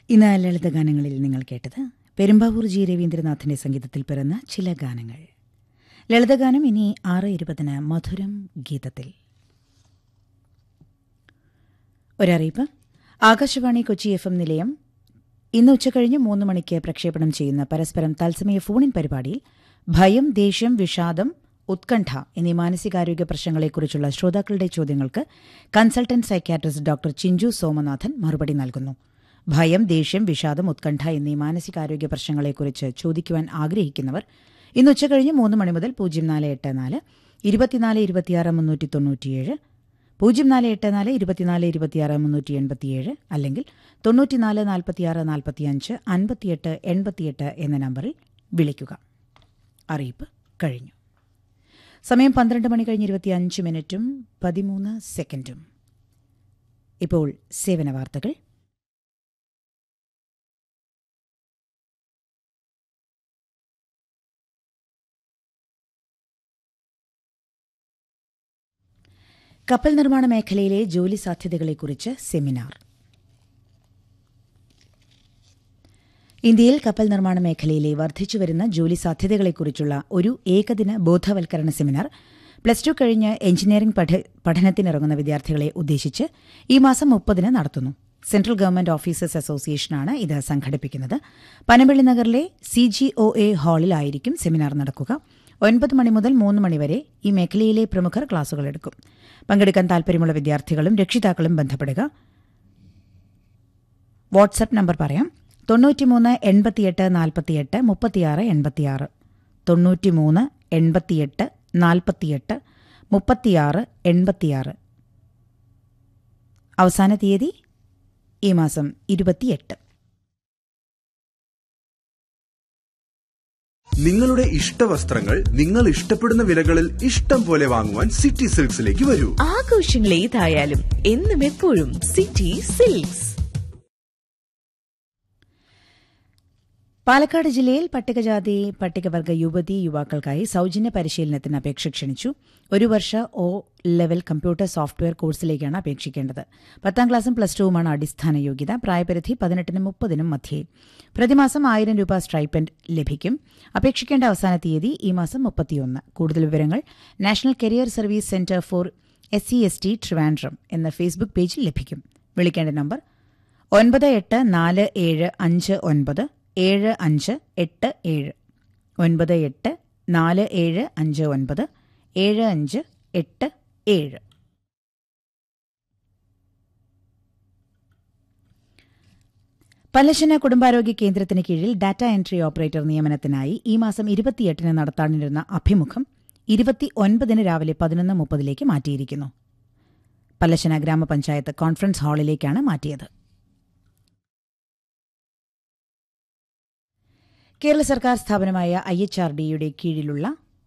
ഇന്ന് ലളിത ഗാനങ്ങളിൽ നിങ്ങൾ കേട്ടത് പെരുമ്പാവൂർ ജി രവീന്ദ്രനാഥിന്റെ സംഗീതത്തിൽ പിറന്ന ചില ഗാനങ്ങൾ ലളിതഗാനം ഇനി ആറ് ഇരുപതിന് മധുരം ഗീതത്തിൽ ഒരറിയിപ്പ് ആകാശവാണി കൊച്ചി എഫ് എം നിലയം ഇന്ന് ഉച്ചകഴിഞ്ഞ് മൂന്ന് മണിക്ക് പ്രക്ഷേപണം ചെയ്യുന്ന പരസ്പരം തത്സമയ ഫോണിൻ പരിപാടിയിൽ ഭയം ദേഷ്യം വിഷാദം ഉത്കണ്ഠ എന്നീ മാനസികാരോഗ്യ പ്രശ്നങ്ങളെക്കുറിച്ചുള്ള ശ്രോതാക്കളുടെ ചോദ്യങ്ങൾക്ക് consultant psychiatrist doctor Chinchu Somanathan മറുപടി നൽകുന്നു ഭയം ദേഷ്യം വിഷാദം ഉത്കണ്ഠ എന്നീ മാനസികാരോഗ്യ പ്രശ്നങ്ങളെക്കുറിച്ച് ചോദിക്കുവാൻ ആഗ്രഹിക്കുന്നവർ ഇന്ന് ഉച്ചകഴിഞ്ഞ് മൂന്ന് മണി മുതൽ പൂജ്യം നാല് എട്ട് നാല് ഇരുപത്തിനാല് ഇരുപത്തിയാറ് മുന്നൂറ്റി തൊണ്ണൂറ്റിയേഴ് പൂജ്യം നാല് എട്ട് നാല് ഇരുപത്തിനാല് ഇരുപത്തിയാറ് മുന്നൂറ്റി എൺപത്തിയേഴ് അല്ലെങ്കിൽ തൊണ്ണൂറ്റിനാല് നാൽപ്പത്തിയാറ് നാൽപ്പത്തിയഞ്ച് അൻപത്തിയെട്ട് എൺപത്തിയെട്ട് എന്ന നമ്പറിൽ വിളിക്കുക അറിയിപ്പ് കഴിഞ്ഞു സമയം പന്ത്രണ്ട് മണി കഴിഞ്ഞ് ഇരുപത്തിയഞ്ച് മിനിറ്റും പതിമൂന്ന് സെക്കൻഡും ഇപ്പോൾ സേവന വാർത്തകൾ കപ്പൽ നിർമ്മാണ മേഖലയിലെ ജോലി സാധ്യതകളെക്കുറിച്ച് സെമിനാർ ഇന്ത്യയിൽ കപ്പൽ നിർമ്മാണ മേഖലയിലെ വർദ്ധിച്ചുവരുന്ന ജോലി സാധ്യതകളെക്കുറിച്ചുള്ള ഒരു ഏകദിന ബോധവൽക്കരണ സെമിനാർ പ്ലസ് ടു കഴിഞ്ഞ് എഞ്ചിനീയറിംഗ് പഠ- പഠനത്തിനിറങ്ങുന്ന വിദ്യാർത്ഥികളെ ഉദ്ദേശിച്ച് ഈ മാസം മുപ്പതിന് നടത്തുന്നു സെൻട്രൽ ഗവൺമെന്റ് ഓഫീസേഴ്സ് അസോസിയേഷനാണ് ഇത് സംഘടിപ്പിക്കുന്നത് പനമ്പള്ളി നഗറിലെ സി ജി ഒ എ ഹാളിലായിരിക്കും സെമിനാർ നടക്കുക ഒൻപത് മണി മുതൽ മൂന്ന് മണി വരെ ഈ മേഖലയിലെ പ്രമുഖർ ക്ലാസുകൾ എടുക്കും പങ്കെടുക്കാൻ താൽപ്പര്യമുള്ള വിദ്യാർത്ഥികളും രക്ഷിതാക്കളും ബന്ധപ്പെടുക വാട്സപ്പ് നമ്പർ പറയാം തൊണ്ണൂറ്റിമൂന്ന് എൺപത്തിയെട്ട് നാൽപ്പത്തിയെട്ട് മുപ്പത്തിയാറ് എൺപത്തിയാറ് തൊണ്ണൂറ്റിമൂന്ന് എൺപത്തിയെട്ട് നാൽപ്പത്തിയെട്ട് മുപ്പത്തിയാറ് എൺപത്തിയാറ് അവസാന തീയതി ഈ മാസം ഇരുപത്തിയെട്ട് നിങ്ങളുടെ ഇഷ്ടവസ്ത്രങ്ങൾ നിങ്ങൾ ഇഷ്ടപ്പെടുന്ന വിലകളിൽ ഇഷ്ടം പോലെ വാങ്ങുവാൻ സിറ്റി സിൽക്സിലേക്ക് വരൂ ആഘോഷങ്ങൾ ഏതായാലും എന്നും എപ്പോഴും സിറ്റി സിൽക്സ് പാലക്കാട് ജില്ലയിൽ പട്ടികജാതി പട്ടികവർഗ യുവതി യുവാക്കൾക്കായി സൗജന്യ പരിശീലനത്തിന് അപേക്ഷ ക്ഷണിച്ചു ഒരു വർഷ ഒ ലെവൽ കമ്പ്യൂട്ടർ സോഫ്റ്റ്വെയർ കോഴ്സിലേക്കാണ് അപേക്ഷിക്കേണ്ടത് പത്താം ക്ലാസും പ്ലസ് ടുവുമാണ് അടിസ്ഥാന യോഗ്യത പ്രായപരിധി പതിനെട്ടിനും മുപ്പതിനും മധ്യേ പ്രതിമാസം ആയിരം രൂപ സ്ട്രൈപ്പൻഡ് ലഭിക്കും അപേക്ഷിക്കേണ്ട അവസാന തീയതി ഈ മാസം മുപ്പത്തിയൊന്ന് കൂടുതൽ വിവരങ്ങൾ national career service centre for S C S T Trivandrum എന്ന ഫേസ്ബുക്ക് പേജിൽ ലഭിക്കും വിളിക്കേണ്ട നമ്പർ ഒൻപത് എട്ട് നാല് ഏഴ് അഞ്ച് ഒൻപത് ഏഴ് അഞ്ച് എട്ട് ഏഴ് ഒൻപത് എട്ട് നാല് ഏഴ് അഞ്ച് ഒൻപത് ഏഴ് അഞ്ച് എട്ട് ഏഴ് പല്ലശന കുടുംബാരോഗ്യ കേന്ദ്രത്തിന് കീഴിൽ ഡാറ്റ എൻട്രി ഓപ്പറേറ്റർ നിയമനത്തിനായി ഈ മാസം ഇരുപത്തിയെട്ടിന് നടത്താനിരുന്ന അഭിമുഖം ഇരുപത്തി ഒൻപതിന് രാവിലെ പതിനൊന്ന് മുപ്പതിലേക്ക് മാറ്റിയിരിക്കുന്നു പല്ലശന ഗ്രാമപഞ്ചായത്ത് കോൺഫറൻസ് ഹാളിലേക്കാണ് മാറ്റിയത് കേരള സർക്കാർ സ്ഥാപനമായ ഐ എച്ച് ആർ ഡിയുടെ കീഴിലുള്ള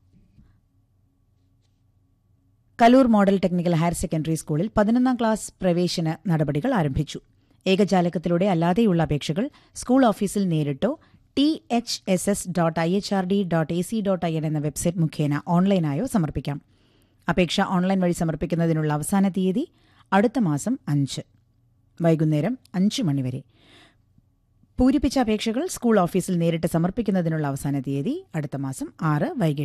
Kaloor model technical higher secondary സ്കൂളിൽ പതിനൊന്നാം ക്ലാസ് പ്രവേശന നടപടികൾ ആരംഭിച്ചു ഏകജാലകത്തിലൂടെ അല്ലാതെയുള്ള അപേക്ഷകൾ സ്കൂൾ ഓഫീസിൽ നേരിട്ടോ T H S S dot I H R D dot A C dot I N എന്ന വെബ്സൈറ്റ് മുഖേന ഓൺലൈനായോ സമർപ്പിക്കാം അപേക്ഷ ഓൺലൈൻ വഴി സമർപ്പിക്കുന്നതിനുള്ള അവസാന തീയതി അടുത്ത മാസം അഞ്ച് വൈകുന്നേരം അഞ്ച് മണിവരെ പൂരിപ്പിച്ച അപേക്ഷകൾ സ്കൂൾ ഓഫീസിൽ നേരിട്ട് സമർപ്പിക്കുന്നതിനുള്ള അവസാന തീയതി അടുത്ത മാസം ആറ് വൈകിട്ട്